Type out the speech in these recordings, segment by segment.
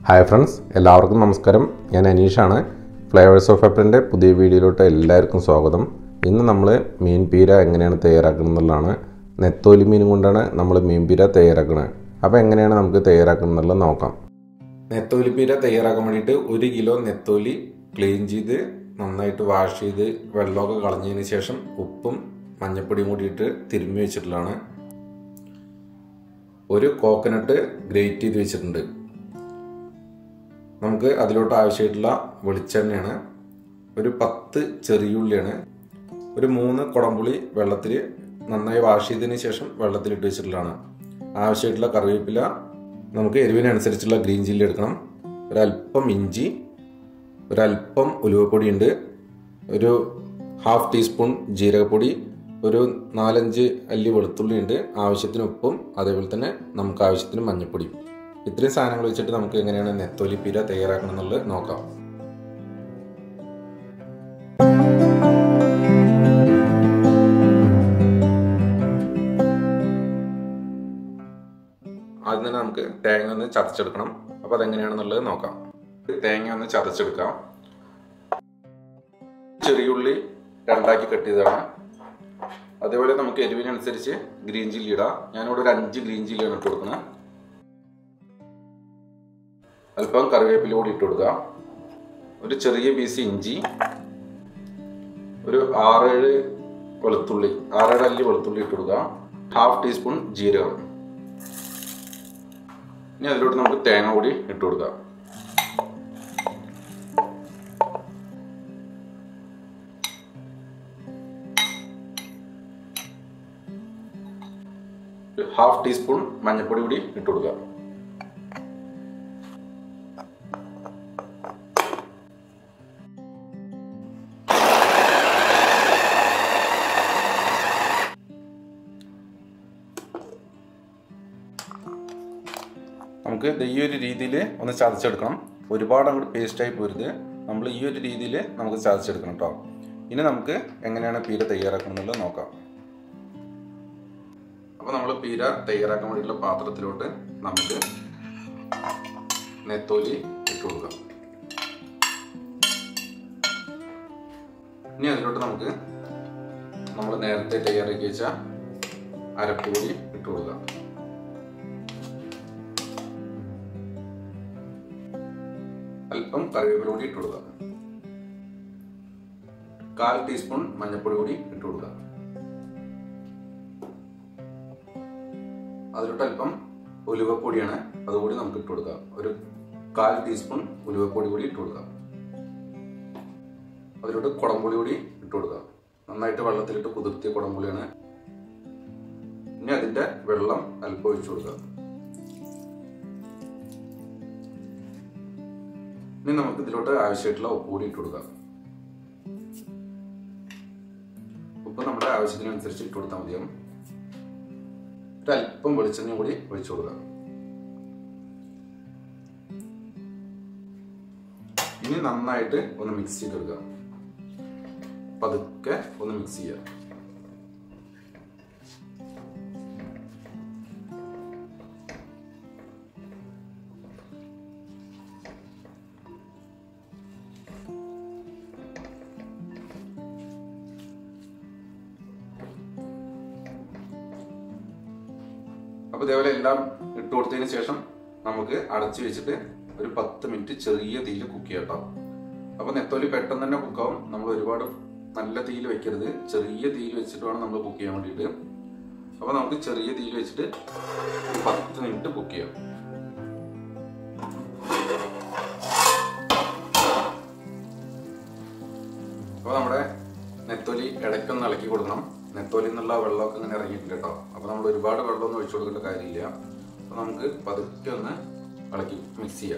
hi friends എല്ലാവർക്കും നമസ്കാരം ഞാൻ അനീഷാണ് ഫ്ലേവേഴ്സ് ഓഫ് എപ്പറിൻ്റെ പുതിയ വീഡിയോയിലോട്ട് എല്ലാവർക്കും സ്വാഗതം ഇന്ന് നമ്മൾ മീൻ പീര എങ്ങനെയാണ് തയ്യാറാക്കുന്നത് എന്നുള്ളതാണ് നെത്തോലി മീൻ കൊണ്ടാണ് നമ്മൾ മീൻ പീര തയ്യാറാക്കുന്നത് അപ്പോൾ എങ്ങനെയാണ് നമുക്ക് തയ്യാറാക്കുന്നത് എന്നുള്ളത് നോക്കാം നെത്തോലി പീര തയ്യാറാക്കാൻ വേണ്ടിയിട്ട് ഒരു കിലോ നെത്തോലി ക്ലീൻ ചെയ്ത് നന്നായിട്ട് വാഷ് ചെയ്ത് വെള്ളമൊക്കെ കളഞ്ഞതിന് ശേഷം ഉപ്പും മഞ്ഞപ്പൊടിയും കൂടിയിട്ട് തിരുമ്മി വെച്ചിട്ടുള്ളതാണ് ഒരു കോക്കനട്ട് ഗ്രേറ്റ് ചെയ്ത് വെച്ചിട്ടുണ്ട് നമുക്ക് അതിലോട്ട് ആവശ്യമായിട്ടുള്ള വെളിച്ചെണ്ണയാണ് ഒരു പത്ത് ചെറിയുള്ളിയാണ് ഒരു മൂന്ന് കുടംപുളി വെള്ളത്തിൽ നന്നായി വാഷ് ചെയ്തതിന് ശേഷം വെള്ളത്തിലിട്ട് വെച്ചിട്ടുള്ളതാണ് ആവശ്യമായിട്ടുള്ള കറിവേപ്പില നമുക്ക് എരിവിനനുസരിച്ചുള്ള ഗ്രീൻ ചില്ലി എടുക്കണം ഒരല്പം ഇഞ്ചി ഒരല്പം ഉലുവപ്പൊടി ഉണ്ട് ഒരു ഹാഫ് ടീസ്പൂൺ ജീരകപ്പൊടി ഒരു നാലഞ്ച് അല്ലി വെളുത്തുള്ളി ഉണ്ട് ആവശ്യത്തിന് ഉപ്പും അതേപോലെ തന്നെ നമുക്ക് ആവശ്യത്തിന് മഞ്ഞൾപ്പൊടിയും ഇത്രയും സാധനങ്ങൾ വെച്ചിട്ട് നമുക്ക് എങ്ങനെയാണ് നെത്തോലി പീര തയ്യാറാക്കണം എന്നുള്ളത് നോക്കാം ആദ്യം തന്നെ നമുക്ക് തേങ്ങ ഒന്ന് ചതച്ചെടുക്കണം അപ്പോൾ അതെങ്ങനെയാണെന്നുള്ളത് നോക്കാം തേങ്ങ ഒന്ന് ചതച്ചെടുക്കാം ചെറിയുള്ളി രണ്ടാക്കി കട്ട് ചെയ്തതാണ് അതേപോലെ നമുക്ക് എരിവിനനുസരിച്ച് ഗ്രീൻ ചില്ലി ഇടാം ഞാനിവിടെ ഒരു അഞ്ച് ഗ്രീൻ ചില്ലിയാണ് ഇട്ട് കൊടുക്കുന്നത് അല്പം കറിവേപ്പില കൂടി ഇട്ട് കൊടുക്കുക ഒരു ചെറിയ പീസ് ഇഞ്ചി ഒരു ആറേഴ് വെളുത്തുള്ളി ആറേഴ് അല്ലി വെളുത്തുള്ളി ഇട്ട് കൊടുക്കുക ഹാഫ് ടീസ്പൂൺ ജീരകം ഇനി അതിലോട്ട് നമുക്ക് തേങ്ങ കൂടി ഇട്ട് കൊടുക്കാം ഹാഫ് ടീസ്പൂൺ മഞ്ഞൾപ്പൊടി കൂടി ഇട്ട് കൊടുക്കുക നമുക്ക് ഈ ഒരു രീതിയിൽ ഒന്ന് ചതച്ചെടുക്കണം ഒരുപാട് അങ്ങോട്ട് പേസ്റ്റായി പോരുത് നമ്മൾ ഈ ഒരു രീതിയിൽ നമുക്ക് ചതച്ചെടുക്കണം കേട്ടോ ഇനി നമുക്ക് എങ്ങനെയാണ് പീര തയ്യാറാക്കണം എന്നുള്ളത് നോക്കാം അപ്പോൾ നമ്മൾ പീര തയ്യാറാക്കാൻ വേണ്ടിയിട്ടുള്ള പാത്രത്തിലോട്ട് നമുക്ക് നെത്തോലി ഇട്ട് കൊടുക്കാം ഇനി അതിലോട്ട് നമുക്ക് നമ്മൾ നേരത്തെ തയ്യാറാക്കി വെച്ച അരപ്പ് കൂടി ഇട്ട് കൊടുക്കാം അല്പം കറിവേപ്പില കൂടി ഇട്ട് കൊടുക്കുക കാൽ ടീസ്പൂൺ മഞ്ഞൾപ്പൊടി കൂടി ഇട്ട് കൊടുക്കുക അതിലോട്ട് അല്പം ഉലുവപ്പൊടിയാണ് അതുകൂടി നമുക്ക് ഇട്ട് കൊടുക്കാം ഒരു കാൽ ടീസ്പൂൺ ഉലുവപ്പൊടി കൂടി ഇട്ട് കൊടുക്കാം അതിലോട്ട് കുടംപുളി കൂടി ഇട്ട് കൊടുക്കുക നന്നായിട്ട് വെള്ളത്തിലിട്ട് കുതിർത്തിയ കുടംപുളിയാണ് ഇനി അതിന്റെ വെള്ളം അല്പം ഒഴിച്ചു കൊടുക്കുക ഇനി നമുക്ക് ഇതിലോട്ട് ആവശ്യമായിട്ടുള്ള ഉപ്പ് കൂടി ഇട്ട് കൊടുക്കാം ഉപ്പ് നമ്മുടെ ആവശ്യത്തിനനുസരിച്ച് ഇട്ട് കൊടുത്താൽ മതിയാവും ഒരല്പം വെളിച്ചെണ്ണ കൂടി ഒഴിച്ചു കൊടുക്കാം ഇനി നന്നായിട്ട് ഒന്ന് മിക്സ് ചെയ്തെടുക്കുക പതുക്കെ ഒന്ന് മിക്സ് ചെയ്യുക അപ്പോൾ ഇതേപോലെ എല്ലാം ഇട്ട് കൊടുത്തതിന് ശേഷം നമുക്ക് അടച്ചു വെച്ചിട്ട് ഒരു പത്ത് മിനിറ്റ് ചെറിയ തീയിൽ കുക്ക് ചെയ്യാം കേട്ടോ അപ്പോൾ നെത്തോലി പെട്ടെന്ന് തന്നെ കുക്കാവും നമ്മൾ ഒരുപാട് നല്ല തീയിൽ വെക്കരുത് ചെറിയ തീയിൽ വെച്ചിട്ട് വേണം നമ്മൾ കുക്ക് ചെയ്യാൻ വേണ്ടിയിട്ട് അപ്പോൾ നമുക്ക് ചെറിയ തീയിൽ വെച്ചിട്ട് ഒരു പത്ത് മിനിറ്റ് കുക്ക് ചെയ്യാം അപ്പോൾ നമ്മുടെ നെത്തോലി ഇടയ്ക്കൊന്ന് ഇളക്കി കൊടുക്കണം നെത്തോലി എന്നുള്ള വെള്ളമൊക്കെ ഇങ്ങനെ ഇറങ്ങിയിട്ടുണ്ട് കേട്ടോ അപ്പോൾ നമ്മൾ ഒരുപാട് വെള്ളമൊന്നും ഒഴിച്ചു കൊടുക്കേണ്ട കാര്യമില്ല അപ്പോൾ നമുക്ക് പതുക്കെ ഒന്ന് ഇളക്കി മിക്സ് ചെയ്യാം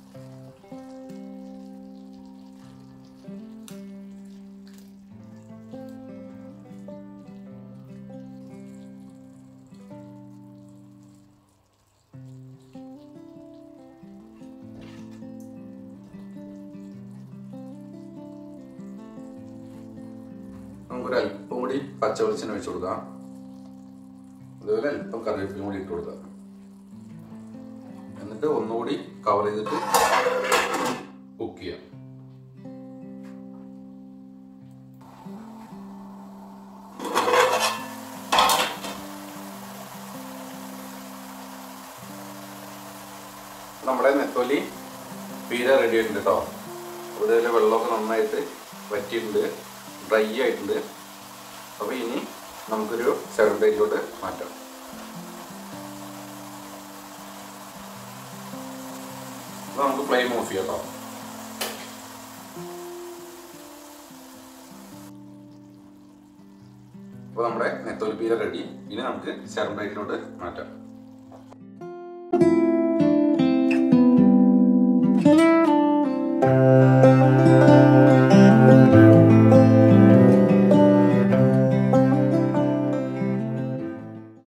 നമുക്കൊരു അല്പം കൂടി പച്ച വെളിച്ചെണ്ണ വെച്ച് കൊടുക്കാം അതുപോലെ അല്പം കറിവേപ്പിലും കൂടി ഇട്ട് കൊടുക്കാം എന്നിട്ട് ഒന്നുകൂടി കവർ ചെയ്തിട്ട് കുക്ക് ചെയ്യാം നമ്മുടെ നെത്തോലി പീര റെഡി ആയിട്ടുണ്ട് കേട്ടോ കൂടുതൽ വെള്ളമൊക്കെ നന്നായിട്ട് വറ്റിയിട്ടുണ്ട് ഡ്രൈ ആയിട്ടുണ്ട് അപ്പോൾ ഇനി നമുക്കൊരു സെവൻ പ്ലേറ്റിലോട്ട് മാറ്റാം അപ്പോൾ നമുക്ക് ഫ്ലെയിം ഓഫ് ചെയ്യാം കേട്ടോ അപ്പോൾ നമ്മുടെ നെത്തോലി പീര റെഡി ഇനി നമുക്ക് സെവൻ പ്ലേറ്റിലോട്ട് മാറ്റാം